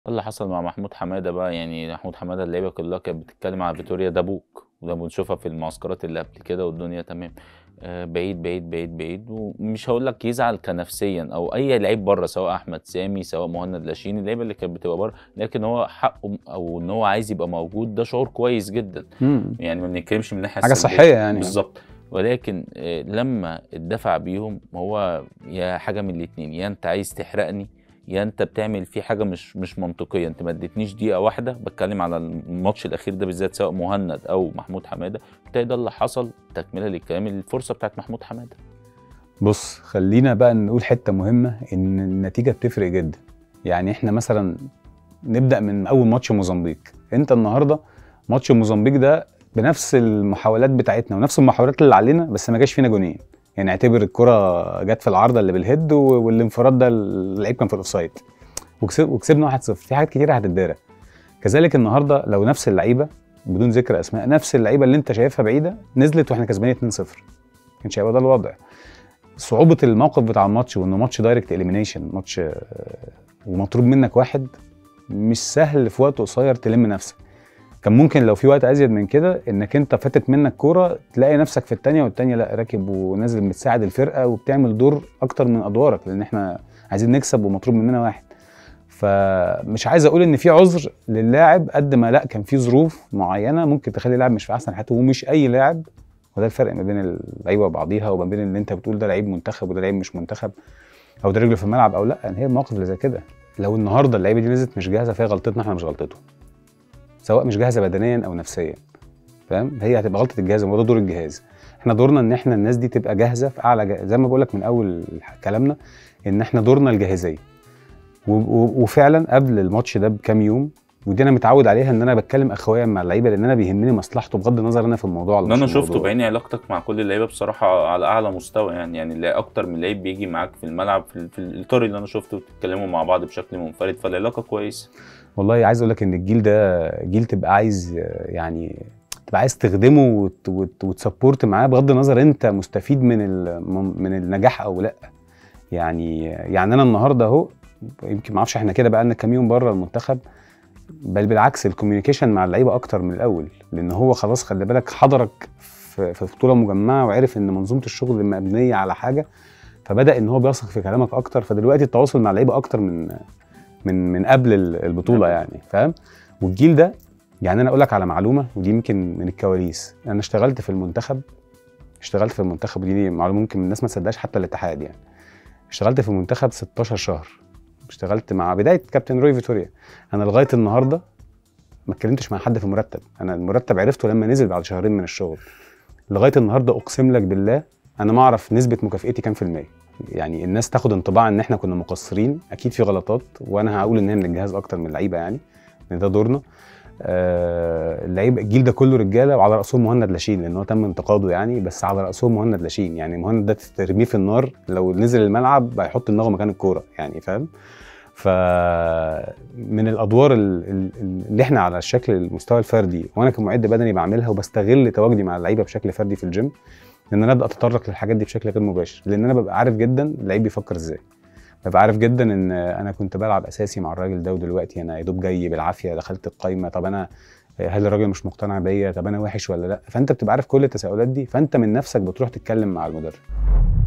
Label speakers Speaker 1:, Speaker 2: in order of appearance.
Speaker 1: اللي حصل مع محمود حماده بقى يعني محمود حماده اللعيبه كلها كانت بتتكلم على فيتوريا ده ابوك وده بنشوفها في المعسكرات اللي قبل كده والدنيا تمام آه، بعيد بعيد بعيد بعيد ومش هقول لك يزعل كنفسيا او اي لعيب بره سواء احمد سامي سواء مهند لاشين اللعيبه اللي كانت بتبقى بره لكن هو حقه او ان هو عايز يبقى موجود ده شعور كويس جدا
Speaker 2: مم.
Speaker 1: يعني ما بنتكلمش من الناحيه
Speaker 2: حاجه
Speaker 1: السلبية.
Speaker 2: صحيه يعني
Speaker 1: بالظبط ولكن آه، لما اتدفع بيهم هو يا حاجه من الاتنين يا انت عايز تحرقني يا انت بتعمل فيه حاجه مش مش منطقيه انت ما اديتنيش دقيقه واحده بتكلم على الماتش الاخير ده بالذات سواء مهند او محمود حماده بالتالي ده اللي حصل تكمله للكلام الفرصه بتاعت محمود حماده
Speaker 2: بص خلينا بقى نقول حته مهمه ان النتيجه بتفرق جدا يعني احنا مثلا نبدا من اول ماتش موزمبيق انت النهارده ماتش موزمبيق ده بنفس المحاولات بتاعتنا ونفس المحاولات اللي علينا بس ما جاش فينا جونين يعني اعتبر الكره جت في العارضه اللي بالهيد و- والانفراد ده اللعيب كان في الاوفسايد وكسب وكسبنا 1-0 في حاجات كتيره هتتدارى كذلك النهارده لو نفس اللعيبه بدون ذكر اسماء نفس اللعيبه اللي انت شايفها بعيده نزلت واحنا كسبانين 2-0 كانش هيبقى ده الوضع صعوبه الموقف بتاع الماتش وانه ماتش دايركت اليمينيشن ماتش آه، ومطلوب منك واحد مش سهل في وقت قصير تلم نفسك كان ممكن لو في وقت ازيد من كده انك انت فاتت منك كوره تلاقي نفسك في الثانيه والثانيه لا راكب ونازل بتساعد الفرقه وبتعمل دور اكتر من ادوارك لان احنا عايزين نكسب ومطلوب مننا واحد فمش عايز اقول ان في عذر للاعب قد ما لا كان في ظروف معينه ممكن تخلي اللاعب مش في احسن حالته ومش اي لاعب وده الفرق ما بين اللعيبه وبعضيها وما بين اللي انت بتقول ده لعيب منتخب وده لعيب مش منتخب او ده رجله في الملعب او لا يعني هي المواقف اللي زي كده لو النهارده اللعيبه دي نزلت مش جاهزه فهي غلطتنا احنا مش غلطتهم سواء مش جاهزه بدنيا او نفسيا فاهم هي هتبقى غلطه الجهاز وده دور الجهاز احنا دورنا ان احنا الناس دي تبقى جاهزه في اعلى جا... زي ما بقول لك من اول كلامنا ان احنا دورنا الجاهزيه و... و... وفعلا قبل الماتش ده بكام يوم ودي انا متعود عليها ان انا بتكلم اخويا مع اللعيبه لان انا بيهمني مصلحته بغض النظر انا في الموضوع ولا
Speaker 1: اللي
Speaker 2: مش
Speaker 1: انا
Speaker 2: في
Speaker 1: شفته
Speaker 2: الموضوع.
Speaker 1: بعيني علاقتك مع كل اللعيبه بصراحه على اعلى مستوى يعني يعني اللي اكتر من لعيب بيجي معاك في الملعب في, في الاطار اللي انا شفته بتتكلموا مع بعض بشكل منفرد فالعلاقه كويسه
Speaker 2: والله عايز اقول لك ان الجيل ده جيل تبقى عايز آه، يعني تبقى عايز تخدمه وت- وت- وتسبورت معاه بغض النظر انت مستفيد من ال- من النجاح او لا يعني يعني انا النهارده اهو يمكن ما اعرفش احنا كده بقى لنا كام يوم بره المنتخب بل بالعكس الكوميونيكيشن مع اللعيبه اكتر من الاول لان هو خلاص خلي بالك حضرك في في بطوله مجمعه وعرف ان منظومه الشغل مبنيه على حاجه فبدا ان هو بيثق في كلامك اكتر فدلوقتي التواصل مع اللعيبه اكتر من من من قبل ال- البطوله يعني فاهم والجيل ده يعني انا اقول لك على معلومه ودي يمكن من الكواليس انا اشتغلت في المنتخب اشتغلت في المنتخب ودي معلومه ممكن الناس ما تصدقش حتى الاتحاد يعني اشتغلت في المنتخب 16 شهر اشتغلت مع بدايه كابتن روي فيتوريا انا لغايه النهارده ما اتكلمتش مع حد في المرتب انا المرتب عرفته لما نزل بعد شهرين من الشغل لغايه النهارده اقسم لك بالله انا ما اعرف نسبه مكافئتي كام في الميه يعني الناس تاخد انطباع ان احنا كنا مقصرين اكيد في غلطات وانا هقول ان هي من الجهاز اكتر من اللعيبه يعني ان ده دورنا آه اللعيبه الجيل ده كله رجاله وعلى راسهم مهند لاشين لان هو تم انتقاده يعني بس على راسهم مهند لاشين يعني مهند ده ترميه في النار لو نزل الملعب هيحط دماغه مكان الكوره يعني فاهم فمن الادوار ال- ال- اللي احنا على الشكل المستوى الفردي وانا كمعد بدني بعملها وبستغل تواجدي مع اللعيبه بشكل فردي في الجيم ان انا ابدا اتطرق للحاجات دي بشكل غير مباشر لان انا ببقى عارف جدا اللعيب بيفكر ازاي ببقى عارف جدا ان انا كنت بلعب اساسي مع الراجل ده ودلوقتي انا يا دوب جاي بالعافيه دخلت القايمه طب انا هل الراجل مش مقتنع بيا طب انا وحش ولا لا فانت بتبقى عارف كل التساؤلات دي فانت من نفسك بتروح تتكلم مع المدرب